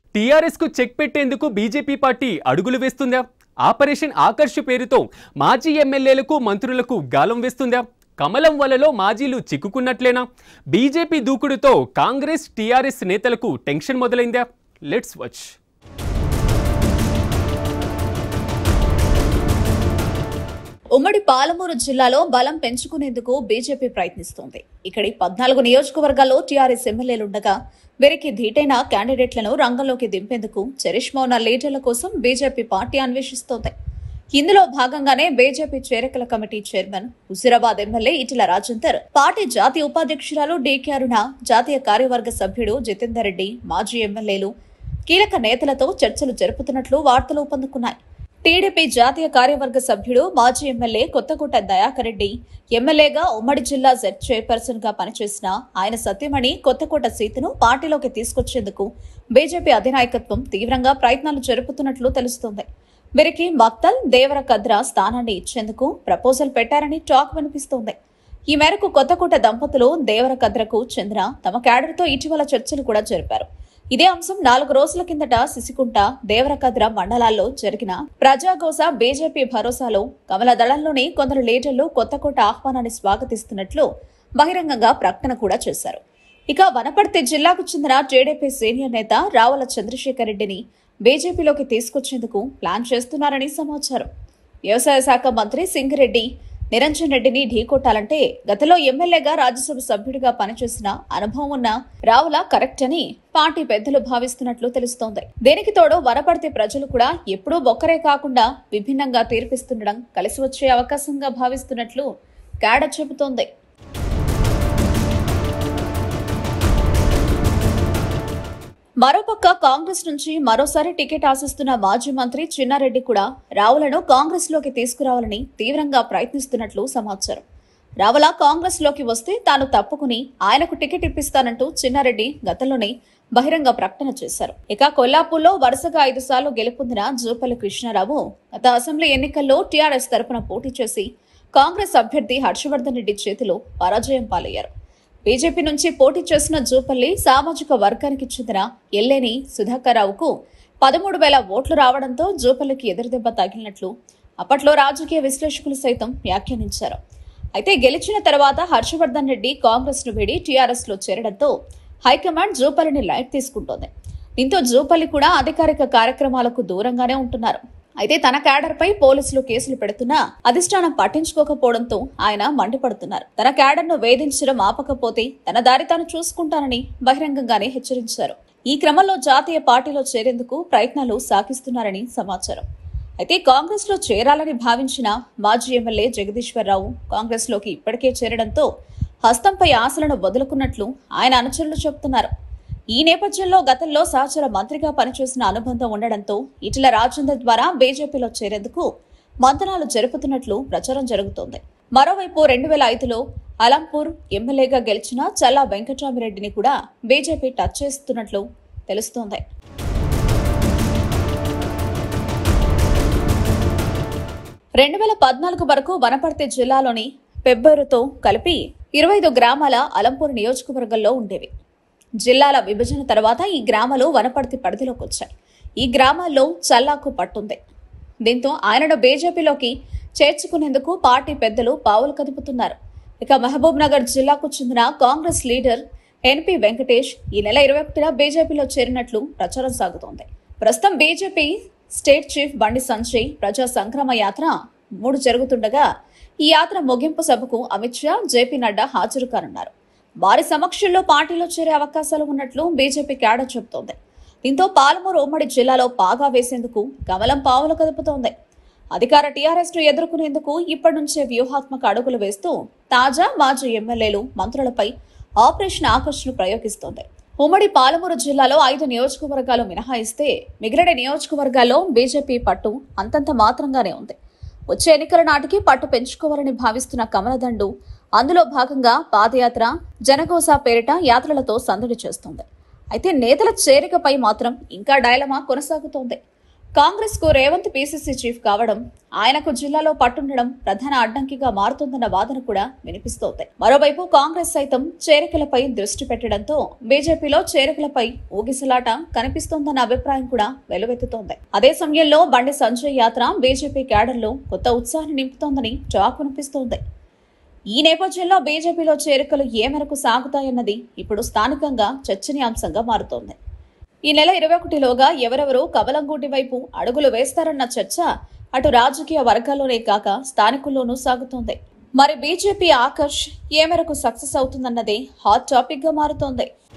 TRS కు check పెట్టేందుకు BJP party అడుగులు వేస్తుందా ఆపరేషన్ ఆకర్ష్ పేరుతో మాజీ ఎమ్మెల్యేలకు మంత్రులకు గాలం వేస్తుందా కమలం వలలో మాజీలు చిక్కుకున్నట్లేనా బీజేపీ దూకుడుతో కాంగ్రెస్ టీఆర్ఎస్ నేతలకు టెన్షన్ మొదలైందా లెట్స్ వాచ్ ఉమ్మడి పాలమూరు జిల్లాలో బలం పెంచుకునేందుకు బీజేపీ ప్రయత్నిస్తోంది ఇక్కడి పద్నాలుగు నియోజకవర్గాల్లో టీఆర్ఎస్ ఎమ్మెల్యేలుండగా వీరికి ధీటైన క్యాండిడేట్లను రంగంలోకి దింపేందుకు చరిష్మా ఉన్న లీడర్ల కోసం బీజేపీ పార్టీ అన్వేషిస్తోంది ఇందులో భాగంగానే బీజేపీ చేరికల committee chairman Huzurabad MLA Etela Rajender party జాతీయ ఉపాధ్యక్షురాలు డీకే అరుణ జాతీయ కార్యవర్గ సభ్యుడు జితేందర్ రెడ్డి మాజీ ఎమ్మెల్యేలు కీలక నేతలతో చర్చలు జరుపుతున్నట్లు వార్తలు పొందుకున్నాయి టీడీపీ జాతీయ కార్యవర్గ సభ్యుడు మాజీ ఎమ్మెల్యే కొత్తకోట దయాకర్ రెడ్డి ఎమ్మెల్యేగా ఉమ్మడి జిల్లా జెడ్ చైర్పర్సన్ గా పనిచేసిన ఆయన సత్యమణి కొత్తకోట సీటును పార్టీలోకి తీసుకొచ్చేందుకు బీజేపీ అధినాయకత్వం తీవ్రంగా ప్రయత్నాలు జరుపుతున్నట్లు తెలుస్తోంది వీరికి మక్తల్ దేవరకద్ర స్థానాన్ని ఇచ్చేందుకు ప్రపోజల్ పెట్టారని టాక్ వినిపిస్తోంది ఈ మేరకు కొత్తకోట దంపతులు దేవరకద్రకు చెందిన తమ క్యాడర్తో ఇటీవల చర్చలు కూడా జరిపారు ఇదే అంశం నాలుగు రోజుల కిందట సిసికుంట దేవరకద్ర మండలాల్లో జరిగిన ప్రజాగోస బీజేపీ భరోసాలో కమల దళంలోని కొందరు లీడర్లు కొత్తకోట ఆహ్వానాన్ని స్వాగతిస్తున్నట్లు బహిరంగంగా ప్రకటన కూడా చేశారు ఇక వనపర్తి జిల్లాకు చెందిన టీడీపీ సీనియర్ నేత రావుల చంద్రశేఖర్ రెడ్డిని బీజేపీలోకి తీసుకొచ్చేందుకు ప్లాన్ చేస్తున్నారని సమాచారం వ్యవసాయ శాఖ మంత్రి సింగిరెడ్డి నిరంజన్ రెడ్డిని ఢీకొట్టాలంటే గతంలో ఎమ్మెల్యేగా రాజ్యసభ సభ్యుడిగా పనిచేసిన అనుభవం ఉన్న రావుల కరెక్ట్ అని పార్టీ పెద్దలు భావిస్తున్నట్లు తెలుస్తోంది దీనికి తోడు వనపర్తి ప్రజలు కూడా ఎప్పుడూ ఒక్కరే కాకుండా విభిన్నంగా తీర్పిస్తుండడం కలిసి వచ్చే అవకాశంగా భావిస్తున్నట్లు క్యాడర్ చెబుతోంది మరోపక్క కాంగ్రెస్ నుంచి మరోసారి టికెట్ ఆశిస్తున్న మాజీ మంత్రి చిన్నారెడ్డి కూడా రావులను కాంగ్రెస్ లోకి తీసుకురావాలని తీవ్రంగా ప్రయత్నిస్తున్నట్లు సమాచారం రావుల కాంగ్రెస్ లోకి వస్తే తాను తప్పుకుని ఆయనకు టికెట్ ఇప్పిస్తానంటూ చిన్నారెడ్డి గతంలోనే బహిరంగ ప్రకటన చేశారు ఇక కొల్లాపూర్లో వరుసగా ఐదు సార్లు గెలుపొందిన జూపల్లి కృష్ణారావు గత అసెంబ్లీ ఎన్నికల్లో టీఆర్ఎస్ తరపున పోటీ చేసి కాంగ్రెస్ అభ్యర్థి హర్షవర్ధన్ రెడ్డి చేతిలో పరాజయం పాలయ్యారు బీజేపీ నుంచి పోటీ చేసిన జూపల్లి సామాజిక వర్గానికి చెందిన ఎల్లేని సుధాకర్రావుకు పదమూడు వేల ఓట్లు రావడంతో జూపల్లికి ఎదురుదెబ్బ తగిలినట్లు అప్పట్లో రాజకీయ విశ్లేషకులు సైతం వ్యాఖ్యానించారు అయితే గెలిచిన తర్వాత హర్షవర్ధన్ రెడ్డి కాంగ్రెస్ ను వీడి టీఆర్ఎస్ లో చేరడంతో హైకమాండ్ జూపల్లిని లైట్ తీసుకుంటోంది దీంతో జూపల్లి కూడా అధికారిక కార్యక్రమాలకు దూరంగానే ఉంటున్నారు అయితే తన క్యాడర్ పై పోలీసులు కేసులు పెడుతున్నా అధిష్టానం పట్టించుకోకపోవడంతో ఆయన మండిపడుతున్నారు తన క్యాడర్ ను వేధించడం ఆపకపోతే తన దారి తాను చూసుకుంటానని బహిరంగంగానే హెచ్చరించారు ఈ క్రమంలో జాతీయ పార్టీలో చేరేందుకు ప్రయత్నాలు సాగిస్తున్నారని సమాచారం అయితే కాంగ్రెస్ లో చేరాలని భావించిన మాజీ ఎమ్మెల్యే జగదీశ్వరరావు కాంగ్రెస్ లోకి ఇప్పటికే చేరడంతో హస్తంపై ఆశలను వదులుకున్నట్లు ఆయన అనుచరులు చెబుతున్నారు ఈ నేపథ్యంలో గతంలో సహచర మంత్రిగా పనిచేసిన అనుబంధం ఉండడంతో ఇటీల రాజేందర్ ద్వారా బీజేపీలో చేరేందుకు మంతనాలు జరుపుతున్నట్లు ప్రచారం జరుగుతోంది మరోవైపు రెండు వేల ఐదులో అలంపూర్ ఎమ్మెల్యేగా గెలిచిన చల్లా వెంకటరామిరెడ్డిని కూడా బీజేపీ టచ్ చేస్తున్నట్లు తెలుస్తోంది రెండు వేల పద్నాలుగు వరకు వనపర్తి జిల్లాలోని పెబ్బేరుతో కలిపి ఇరవై ఐదు గ్రామాల అలంపూర్ నియోజకవర్గంలో ఉండేవి జిల్లాల విభజన తర్వాత ఈ గ్రామాలు వనపర్తి పరిధిలోకి వచ్చాయి ఈ గ్రామాల్లో చల్లాకు పట్టుంది దీంతో ఆయనను బీజేపీలోకి చేర్చుకునేందుకు పార్టీ పెద్దలు పావులు కదుపుతున్నారు ఇక మహబూబ్ నగర్ జిల్లాకు చెందిన కాంగ్రెస్ లీడర్ ఎన్పి వెంకటేష్ ఈ నెల ఇరవై ఒకటిన బీజేపీలో చేరినట్లు ప్రచారం సాగుతోంది ప్రస్తుతం బీజేపీ స్టేట్ చీఫ్ బండి సంజయ్ ప్రజా సంక్రమ యాత్ర మూడు జరుగుతుండగా ఈ యాత్ర ముగింపు సభకు అమిత్ షా జేపీ నడ్డా హాజరు కానున్నారు వారి సమక్షంలో పార్టీలో చేరే అవకాశాలు ఉన్నట్లు బీజేపీ క్యాడర్ చెబుతోంది దీంతో పాలమూరు ఉమ్మడి జిల్లాలో పాగా వేసేందుకు కమలం పావులు కదుపుతోంది అధికార టీఆర్ఎస్ ను ఎదుర్కొనేందుకు ఇప్పటి నుంచే వ్యూహాత్మక అడుగులు వేస్తూ తాజా మాజీ ఎమ్మెల్యేలు మంత్రులపై ఆపరేషన్ ఆకర్షణ ప్రయోగిస్తోంది ఉమ్మడి పాలమూరు జిల్లాలో ఐదు నియోజకవర్గాలు మినహాయిస్తే మిగిలిన నియోజకవర్గాల్లో బీజేపీ పట్టు అంతంత మాత్రంగానే ఉంది వచ్చే ఎన్నికల నాటికి పట్టు పెంచుకోవాలని భావిస్తున్న కమలదండు అందులో భాగంగా పాదయాత్ర జనగోస పేరిట యాత్రలతో సందడి చేస్తోంది అయితే నేతల చేరికపై మాత్రం ఇంకా డైలమా కొనసాగుతోంది కాంగ్రెస్ కు రేవంత్ పీసీసీ చీఫ్ కావడం ఆయనకు జిల్లాలో పట్టుండడం ప్రధాన అడ్డంకిగా మారుతుందన్న వాదన కూడా వినిపిస్తోంది మరోవైపు కాంగ్రెస్ సైతం చేరికలపై దృష్టి పెట్టడంతో బీజేపీలో చేరికలపై ఊగిసలాట కనిపిస్తోందన్న అభిప్రాయం కూడా వెలువెత్తుతోంది అదే సమయంలో బండి సంజయ్ యాత్ర బీజేపీ క్యాడర్లో కొత్త ఉత్సాహాన్ని నింపుతోందని టాక్ వినిపిస్తోంది ఈ నేపథ్యంలో బీజేపీలో చేరికలు ఏ మేరకు సాగుతాయన్నది ఇప్పుడు స్థానికంగా చర్చనీయాంశంగా మారుతోంది ఈ నెల ఇరవై ఒకటిలోగా ఎవరెవరు కమలంగూటి వైపు అడుగులు వేస్తారన్న చర్చ అటు రాజకీయ వర్గాల్లోనే కాక స్థానికుల్లోనూ సాగుతోంది మరి బీజేపీ ఆకర్ష్ ఏ మేరకు సక్సెస్ అవుతుందన్నదే హాట్ టాపిక్ గా మారుతోంది